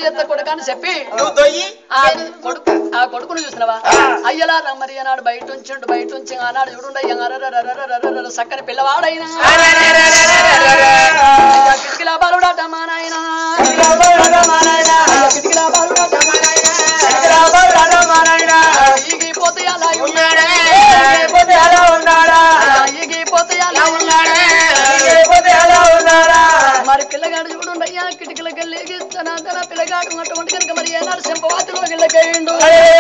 ఎత్త కొడుకని చెప్పి నువ్వు దొయ్యి ఆ కొడుకు ఆ కొడుకును చూసినవా అయ్యలా రమ్మరి అన్నాడు బయట ఉంచిండు బయట ఉంచి ఆనాడు చూడుండ అయ్య అరరరరరరరర సక్కని పిల్లవాడైనా అయ్యా కిటికీల బాలుడాట మా నాయన అయ్యా కిటికీల బాలుడాట మా నాయన ఈగిపోతే అలా ఉన్నాడే అయ్యా ఈగిపోతే అలా ఉన్నాడే మరి పిల్లగాడు చూడండి అయ్యా కిటికీలకి వెళ్ళి తన తన పిల్లగాడు అటువంటి కనుక మరి ఏనాడు సింపవాతిలో వెళ్ళకేయండు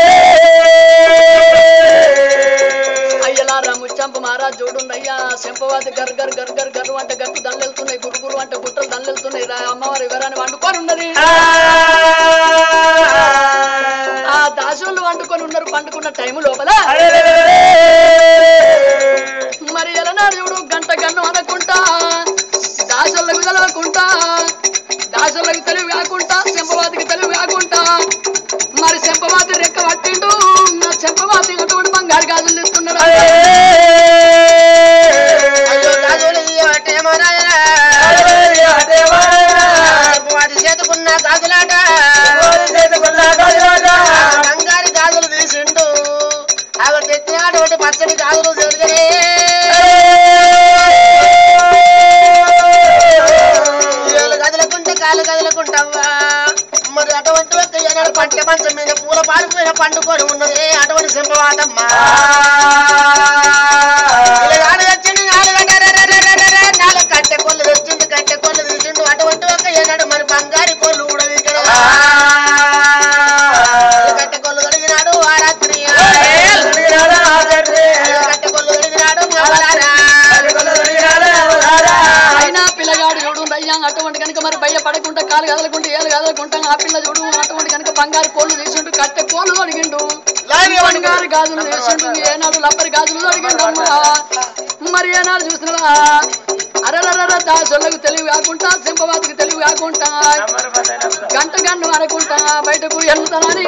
అయ్యలా రాముచ్చంప మహారాజ్ చూడండి అయ్యా సింపవాతి గర్ గర్ గర్ గర్ గర్ అంటే గట్టు దల్లెళ్తున్నాయి గురుగురు అంటే గుట్టలు దల్లెళ్తున్నాయి రా అమ్మవారి వివరాన్ని వండుకొని ఉన్నది ఆ దాసులు వండుకొని ఉన్నారు పండుకున్న టైం లోపల మరి ఎలనాడు చూడు గంట గన్ను అనకుంటా దాసులకు తెలవకుంటా దాసులకు తెలివి కాకుండా చెంపవాతికి తెలివి కాకుండా మరి చెంపవాతి రెక్క పట్టిండు నా చెంపవాతి అటువంటి బంగారు గాజులు ఇస్తున్నాడు అయ్యో గాజులు ఇయ్యవటేమో నాయనా. వాటి చేతుకున్న గాజులాట బంగారు గాజులు తీసిండు అవి తెచ్చినటువంటి పచ్చడి గాజులు దొరికినే ఏళ్ళు గదులకుంటే కాళ్ళు గదులకుంటావా మరి అటువంటి ఒక ఏనాడు పంట మంచం మీద పూల పారిపోయిన పండుకొని ఉన్నది అటువంటి సింహవాటమ్మా పిల్లగాడు తెచ్చిండు నాలుగు గంటల నాలుగు కట్టె కొల్లు తెచ్చిండు కట్టె కొల్లు తీసిండు అటువంటి ఒక ఏనాడు మరి బంగారు కొల్లు కూడా ఇక్కడ కట్టె కొల్లు తొడిగినాడు ఆ రాత్రి కట్టె కొల్లు తొడిగినాడు మగవారా. అయినా పిల్లగాడు చూడు అయ్యా అటువంటి కనుక మరి భయ పడకుండా కాలు కదలకుంటే ఏలు కదలకుంటా ఆ పిల్ల చూడు అటువంటి కనుక బంగారు కోళ్ళు తీసిండు కట్టె కోళ్ళు తొడిగిండు బంగారు గాజులు తీసిండు ఏనాడు లబ్బరి గాజులు తొడిగిండు అమ్మా మరి ఏనాడు చూసినవా అరరర దాసులకు తెలివి కాకుండా సింపవాతికి తెలివి కాకుండా గంట గన్ను అనుకుంటా బయటకు ఎన్నుతానని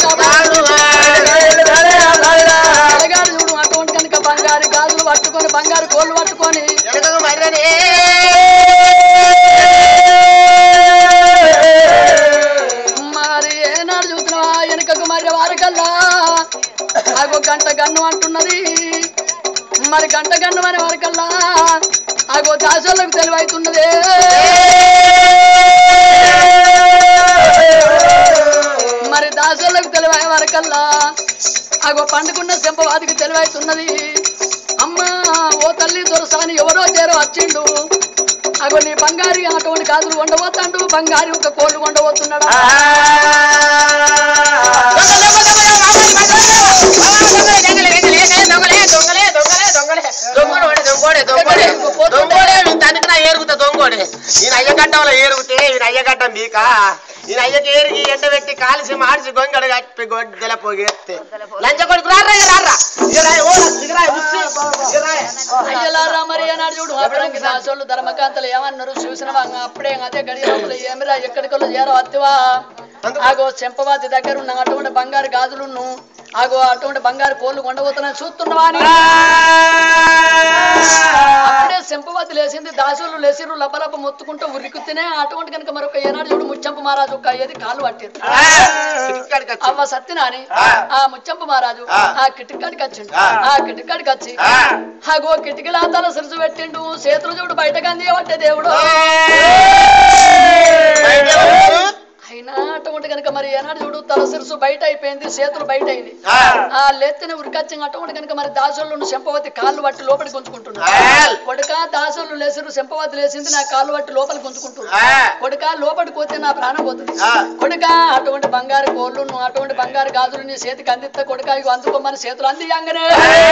పిల్లగాడు చూడు అటువంటి కనుక బంగారు గాజులు పట్టుకొని బంగారు కోళ్ళు పట్టుకొని వెనకకు మర్రనే. మరి ఏనాడు చూసినవా వెనుకకు మరి వారకల్లా అగో గంట గన్ను అంటున్నది మరి గంట గన్ను అనే వారకల్లా అగో దాసులకు తెలివైతున్నదే మరి దాసులకు తెలివై వరకల్లా అగో పండుకున్న చెంపవాదికి తెలివైతున్నది అమ్మా ఓ తల్లి దొరసాని ఎవరో చేరో వచ్చిండు అగో నీ బంగారి అటువంటి గాజులు ఉండబోతాండు బంగారి ఒక కోళ్ళు ఉండబోతున్నాడు ఈయన అయ్యగడ్డంలో ఏరుగుతే ఈయన అయ్యగడ్డం మీక ఈయన అయ్యకి ఏరిగి ఎండబెట్టి కాల్చి మార్చి గొంగడు కప్పి గొడ్డల పోగేస్తే లంచ కొడుకు రారా ఇక రారా ఇక రాయ్, ఓ, ఇక రాయ్, ఉస్సి, ఇక రాయ్. అయ్యలారా మరి అన్నాడు చూడు అప్పటికి దాసోళ్ళు ధర్మకాంతలు ఏమన్నారు చూసిన వాళ్ళు అప్పుడే అదే గడియలు ఏమిరా ఎక్కడికో చేరో అత్తివా ఆగో చెంపవాతి దగ్గర ఉన్న అటువంటి బంగారు గాజులున్ను ఆగో అటువంటి బంగారు కోళ్ళు కొండబోతున్నా చూస్తున్నావా అని అప్పుడే చెంపవాతి లేచింది దాసులు లేచిరు లబ్బలబ్బ మొత్తుకుంటూ ఉరికుతేనే అటువంటి కనుక మరొక ఏనాడు చూడు ముచ్చంప మహారాజు ఒక అయ్యేది కాళ్ళు పట్టిరు ఇక్కడికి వచ్చి. అవ్వ సత్యనాని ఆ ముచ్చంప మహారాజు ఆ కిటికాడికి వచ్చిండు ఆ కిటికాడికి వచ్చి అగో కిటికీల తల సిరుసు పెట్టిండు చేతులు చూడు బయటకు అందియబట్టే దేవుడు బయట ఉంచు. అయినా అటువంటి కనుక మరి ఏనాడు చూడు తల సిరుసు బయట అయిపోయింది చేతులు బయట అయింది ఆ లెత్తని ఉరికచ్చి అటువంటి కనుక మరి దాసులు చెంపవతి కాళ్ళు పట్టి లోపలికి గుంజుకుంటున్నారు కొడుక దాసులు లేసిరు చెంపవతి లేసింది నా కాళ్ళు పట్టి లోపలికి గుంజుకుంటున్నారు కొడుక లోపలికి పోతే నా ప్రాణం పోతుంది కొడుక అటువంటి బంగారు కోళ్ళు నువ్వు అటువంటి బంగారు గాజులు నీ చేతికి అందిస్తే కొడుక ఇవి అందుకోమని చేతులు అందియంగనే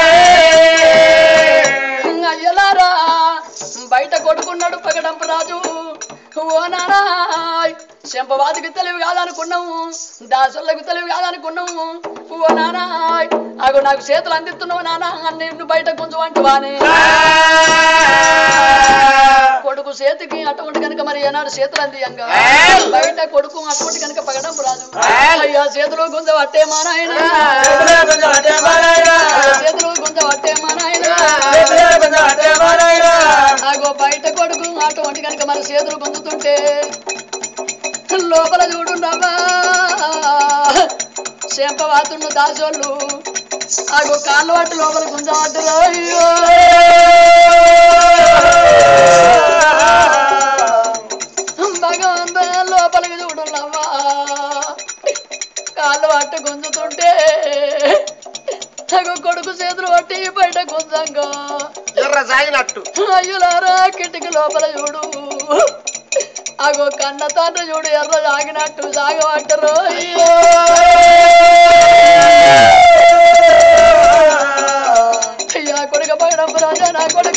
అయ్యలారా బయట కొడుకున్నాడు పగడంపు రాజు ఓ నానాయ్ చెంపవాదికి తెలివి కాదనుకున్నాము దాసులకు తెలివి కాదనుకున్నాము ఓ నానాయ్ అగో నాకు చేతులు అందిస్తున్నావు నానా అన్ని నువ్వు బయట కొంచెం అంటువానే కొడుకు చేతికి అటువంటి కనుక మరి ఏనాడు చేతులు అందియంగా బయట కొడుకు అటువంటి కనుక పగడంపు రాజు అయ్యా చేతులు గుంజ పట్టే మా నాయన చేతులు గుంజ పట్టే మా నాయన అగో బయట కొడుకు అటువంటి కనుక మరి చేతులు గుంజుతుంటే లోపల చూడున్నావా చెంపవాతున్న దాసోళ్ళు ఆగో కాళ్ళు పట్టు లోపల గుంజవాటురా అయ్యో భగవంత లోపలికి చూడున్నావా కాళ్ళు పట్టు గుంజుతుంటే ఆగో కొడుకు చేతులు పట్టి బయట గుంజంగా ఎర్ర సాగినట్టు అయ్యులారా కిటికీ లోపల చూడు అగో కన్న తండ్రి చూడు ఎర్ర సాగినట్టు సాగబట్టరు అయ్యో అయ్యా కొడుక పగడంపు రాజా నా కొడుక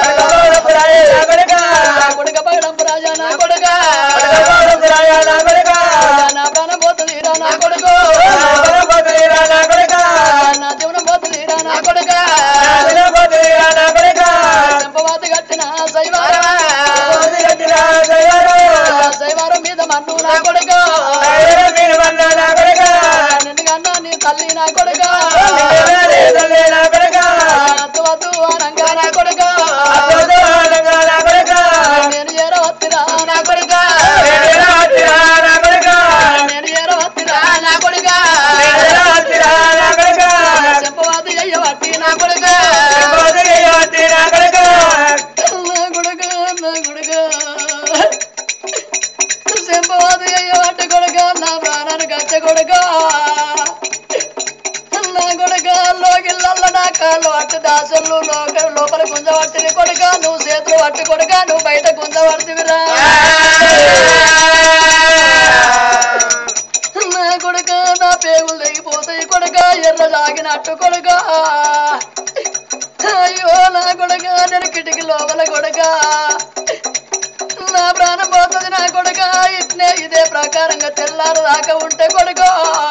నా కొడుక పగడంపు రాజా నా కొడుక నా ప్రాణం పోతుంది రా నా కొడుకు నా జీవనం పోతుంది రా నా కొడుక చెంపవాత కట్టిన శైవారం శైవారం మీద మన్ను నా కొడుక నిన్నుగన్నా నీ తల్లి నా కొడుక అత్తు వద్దు అనంగా నా కొడుక నేను చేరవత్తిరా నా కొడుక నేను చేరవత్తిరా నా కొడుక చెంపవాతి అయ్యవట్టి నా కొడుక నా కొడుక నా కొడుక చెంపవాతి అయ్యవట్టి కొడుక నా ప్రాణానికి అచ్చ కొడుక నా కొడుక లోకిళ్ళల్ల నా కాళ్ళు పట్టు దాసులు లోక లోపల గుంజవట్టిని కొడుక నువ్వు చేతులు పట్టు కొడుక నువ్వు బయట గుంజవడుతువిరా నా కొడుక నా పేగులు తెగిపోతాయి కొడుక ఎర్ర సాగినట్టు కొడుక అయ్యో నా కొడుక నేను కిటికీ లోపల కొడుక నా ప్రాణం పోతుంది నా కొడుక ఇట్నే ఇదే ప్రకారంగా తెల్లారు దాకా ఉంటే కొడుక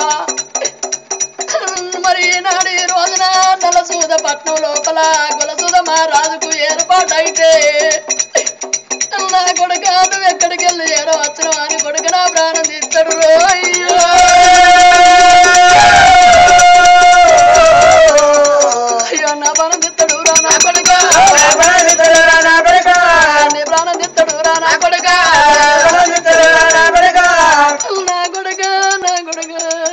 మరి ఈనాడు ఈ రోజున నలసూద పట్నం లోపల గులసూద మహారాజుకు ఏర్పాటు అయితే నా కొడుక నువ్వు ఎక్కడికి వెళ్ళి ఏడవచ్చును అని కొడుక నా ప్రాణం తీస్తాడు రో అయ్యో అయ్యో నా ప్రాణం తీస్తాడు రా నా కొడుక నీ ప్రాణం తీస్తాడు రా నా కొడుక నా కొడుక నా కొడుక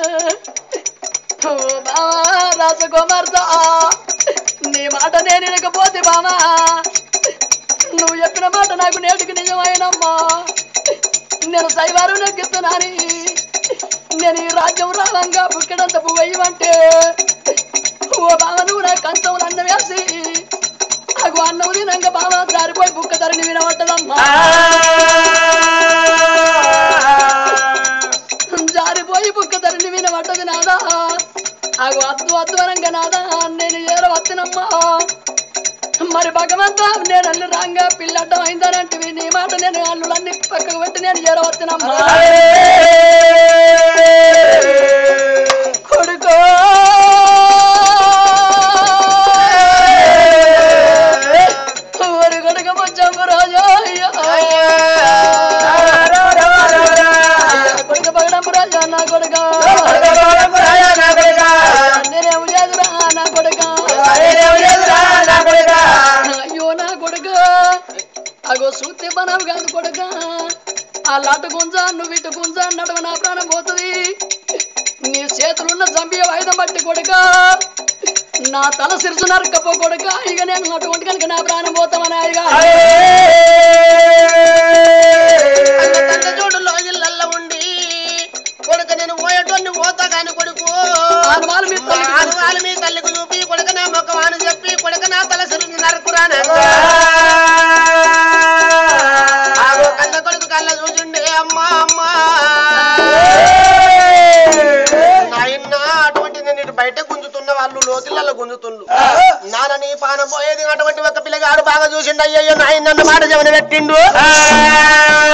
ఓ బావా రాసకుమార్తె నీ మాట నేను వినకపోతే బావా నువ్వు చెప్పిన మాట నాకు నేటికి నిజమైనమ్మా నేను శైవారు నెగ్గుతున్నాని నేను ఈ రాజ్యం రావంగా బుక్కెడంత పువ్వయ్యమంటే ఓ బావ నువ్వు నా కంచం అన్నం వేసి నాకు అన్నం తినంగా బావ జారిపోయి బుక్క ధరని వినబట్టదమ్మా జారిపోయి బుక్క ధరని వినబట్టది నాదా అగు అద్దు అద్దు అనంగా నాదా నేను ఏరో వస్తునమ్మా మరి భగవంతా నేను అల్లు రాంగా పిల్లడ్డం అయిందనంటివి నీ మాట నేను అల్లులన్నీ పక్కకు పెట్టి నేను చేరవచ్చునమ్మా కొడుకో ఒరి కొడుక పొచ్చమ్మ రాజా అయ్యో కొడుక పగడంపు రాజా నా కొడుక నేనేం లేదురా నా కొడుక అయ్యో నా కొడుక అగో సూత్తి పనవు కాదు కొడుక ఆ లాట గుంజ నువ్వు ఇటు గుంజ నడవ నా ప్రాణం పోతుంది నీ చేతులున్న చంపియ వాయిదం బట్టి కొడుక నా తల సిరుసు నరకపో కొడుక ఇక నేను అటువంటి కనుక నా ప్రాణం పోతామని ఆయగా తండ్రి చూడు లోయల్ల ఉండి కొడుక నేను పోయేటోన్ని పోతా కాని కొడుకు ఆనవాళ్ళు మీ తల్లికి ఆనవాళ్ళు మీ తల్లికి చూపి కొడుక నా మొక్కవాని చెప్పి కొడుక నా తల సిరుని నరకురాను ఆగో కన్న కొడుకు కళ్ళ చూసిండే అమ్మా అమ్మా నాయన అటువంటి నేను ఇటు బయట గుంజుతున్న వాళ్ళు లోతులలో గుంజుతుండ్రు నాన్న నీ పానం పోయేది అటువంటి ఒక పిల్లగాడు బాగా చూసిండు అయ్యయ్యో నాయన నన్ను మాట చెమని పెట్టిండు